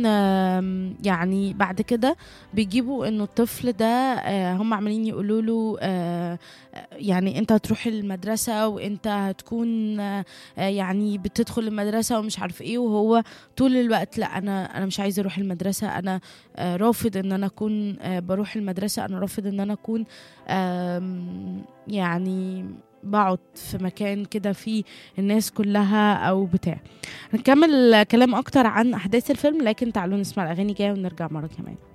آم، يعني بعد كده بيجيبوا انه الطفل ده آه، هم عمالين يقولوا له آه، آه، يعني انت هتروح المدرسه وانت هتكون آه، آه، يعني بتدخل المدرسه ومش عارف ايه وهو طول الوقت لا انا انا مش عايز اروح المدرسه انا آه، رافض ان انا اكون آه، بروح المدرسه انا رافض ان انا اكون آم، يعني بقعد في مكان كده فيه الناس كلها او بتاع هنكمل كلام اكتر عن احداث الفيلم لكن تعالوا نسمع الاغاني جايه ونرجع مره كمان